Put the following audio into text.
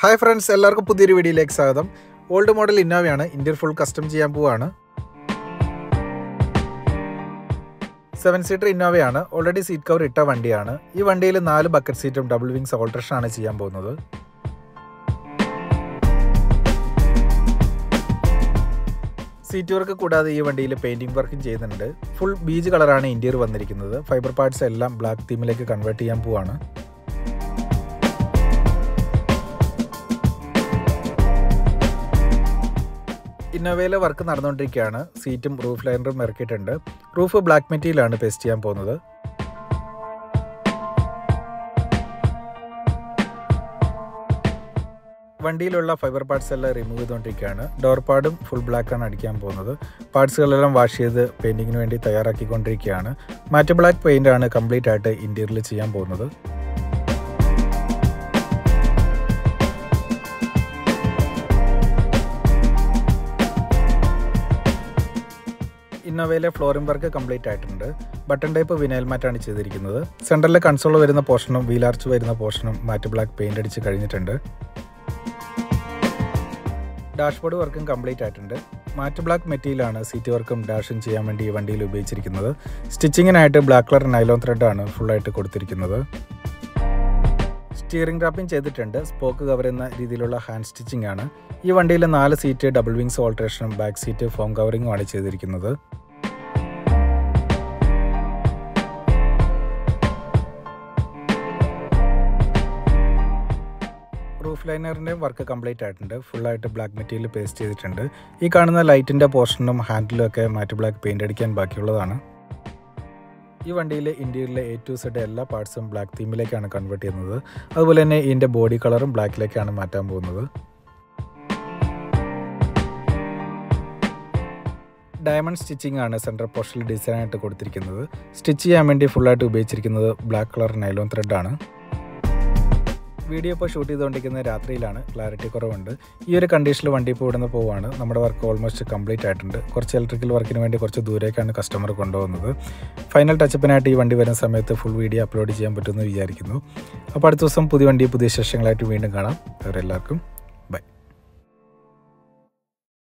hi friends എല്ലാവർക്കും പുതിയൊരു വീഡിയോയിലേക്ക് സ്വാഗതം ഓൾഡ് മോഡൽ ഇന്നോവയാണ് ഇന്ത്യൻ ഫുൾ കസ്റ്റം ചെയ്യാൻ പോവാണ് സെവൻ സീറ്റർ ഇന്നോവയാണ് ഓൾറെഡി സീറ്റ് കവർ ഇട്ട വണ്ടിയാണ് ഈ വണ്ടിയിൽ നാല് ബക്കറ്റ് സീറ്റും ഡബിൾ വിങ്സ് ഓൾട്രേഷൻ ആണ് ചെയ്യാൻ പോകുന്നത് സീറ്റ് വർക്ക് കൂടാതെ ഈ വണ്ടിയിൽ പെയിന്റിംഗ് വർക്കും ചെയ്യുന്നുണ്ട് ഫുൾ ബീജ് കളറാണ് ഇന്റീരിയർ വന്നിരിക്കുന്നത് ഫൈബർ പാർട്സ് എല്ലാം ബ്ലാക്ക് തീമിലേക്ക് കൺവേർട്ട് ചെയ്യാൻ പോവാണ് ഇന്നോവയിലെ വർക്ക് നടന്നുകൊണ്ടിരിക്കുകയാണ് സീറ്റും റൂഫ് ലൈനറും ഇറക്കിയിട്ടുണ്ട് റൂഫ് ബ്ലാക്ക് മെറ്റീരിയലാണ് പേസ്റ്റ് ചെയ്യാൻ പോകുന്നത് വണ്ടിയിലുള്ള ഫൈബർ പാർട്സ് എല്ലാം റിമൂവ് ചെയ്തുകൊണ്ടിരിക്കുകയാണ് ഡോർ പാഡും ഫുൾ ബ്ലാക്കാണ് അടിക്കാൻ പോകുന്നത് പാർട്സുകളെല്ലാം വാഷ് ചെയ്ത് പെയിൻറ്റിങ്ങിന് വേണ്ടി തയ്യാറാക്കിക്കൊണ്ടിരിക്കുകയാണ് മാറ്റ് ബ്ലാക്ക് പെയിൻ്റ് ആണ് കംപ്ലീറ്റ് ആയിട്ട് ഇൻറ്റീരിയറിൽ ചെയ്യാൻ പോകുന്നത് ഇന്നോവയിലെ ഫ്ലോറിംഗ് വർക്ക് കംപ്ലീറ്റ് ആയിട്ടുണ്ട് ബട്ടൺ ടൈപ്പ് വിനയൽ മാറ്റാണ് ചെയ്തിരിക്കുന്നത് സെൻറ്ററിലെ കൺസോൾ വരുന്ന പോർഷനും വീലാർച്ച് വരുന്ന പോർഷനും മാറ്റ് ബ്ലാക്ക് പെയിൻ്റ് അടിച്ച് കഴിഞ്ഞിട്ടുണ്ട് ഡാഷ്ബോർഡ് വർക്കും കംപ്ലീറ്റ് ആയിട്ടുണ്ട് മാറ്റ് ബ്ലാക്ക് മെറ്റീരിയലാണ് സീറ്റ് വർക്കും ഡാഷും ചെയ്യാൻ വേണ്ടി ഈ വണ്ടിയിൽ ഉപയോഗിച്ചിരിക്കുന്നത് സ്റ്റിച്ചിങ്ങിനായിട്ട് ബ്ലാക്ക് കളർ നൈലോൺ ത്രെഡാണ് ഫുള്ളായിട്ട് കൊടുത്തിരിക്കുന്നത് സ്റ്റിയറിംഗ് റാപ്പിംഗ് ചെയ്തിട്ടുണ്ട് സ്പോക്ക് കവർ എന്ന രീതിയിലുള്ള ഹാൻഡ് സ്റ്റിച്ചിങ് ആണ് ഈ വണ്ടിയിൽ നാല് സീറ്റ് ഡബിൾ വിങ്സ് ഓൾട്രേഷനും ബാക്ക് സീറ്റ് ഫോം കവറിങ്ങും ആണ് ചെയ്തിരിക്കുന്നത് റൂഫ് ലൈനറിൻ്റെ വർക്ക് കംപ്ലീറ്റ് ആയിട്ടുണ്ട് ഫുള്ളായിട്ട് ബ്ലാക്ക് മെറ്റീരിയൽ പേസ്റ്റ് ചെയ്തിട്ടുണ്ട് ഈ കാണുന്ന ലൈറ്റിൻ്റെ പോർഷനും ഹാൻഡിലും ഒക്കെ മാറ്റ് ബ്ലാക്ക് പെയിൻ്റ് അടിക്കാൻ ബാക്കിയുള്ളതാണ് ഈ വണ്ടിയിലെ ഇൻറ്റീരിയറിലെ എ ടു സെഡ് എല്ലാ പാർട്സും ബ്ലാക്ക് തീമിലേക്കാണ് കൺവേർട്ട് ചെയ്യുന്നത് അതുപോലെ തന്നെ ഇതിൻ്റെ ബോഡി കളറും ബ്ലാക്കിലേക്കാണ് മാറ്റാൻ പോകുന്നത് ഡയമണ്ട് സ്റ്റിച്ചിങ് ആണ് സെൻട്രൽ പോർഷനിൽ ഡിസൈനായിട്ട് കൊടുത്തിരിക്കുന്നത് സ്റ്റിച്ച് ചെയ്യാൻ വേണ്ടി ഫുള്ളായിട്ട് ഉപയോഗിച്ചിരിക്കുന്നത് ബ്ലാക്ക് കളർ നൈലോൺ ത്രെഡാണ് വീഡിയോ ഇപ്പോൾ ഷൂട്ട് ചെയ്തുകൊണ്ടിരിക്കുന്നത് രാത്രിയിലാണ് ക്ലാരിറ്റി കുറവുണ്ട് ഈ ഒരു കണ്ടീഷനിൽ വണ്ടി ഇപ്പോൾ ഇവിടുന്ന് പോവാണ് നമ്മുടെ വർക്ക് ഓൾമോസ്റ്റ് കംപ്ലീറ്റ് ആയിട്ടുണ്ട് കുറച്ച് ഇലക്ട്രിക്കൽ വർക്കിന് വേണ്ടി കുറച്ച് ദൂരേക്കാണ് കസ്റ്റമർ കൊണ്ടുപോകുന്നത് ഫൈനൽ ടച്ചപ്പിനായിട്ട് ഈ വണ്ടി വരുന്ന സമയത്ത് ഫുൾ വീഡിയോ അപ്ലോഡ് ചെയ്യാൻ പറ്റുമെന്ന് വിചാരിക്കുന്നു അപ്പോൾ അടുത്ത ദിവസം പുതിയ വണ്ടി പുതിയ വിശേഷങ്ങളായിട്ട് വീണ്ടും കാണാം അവരെല്ലാവർക്കും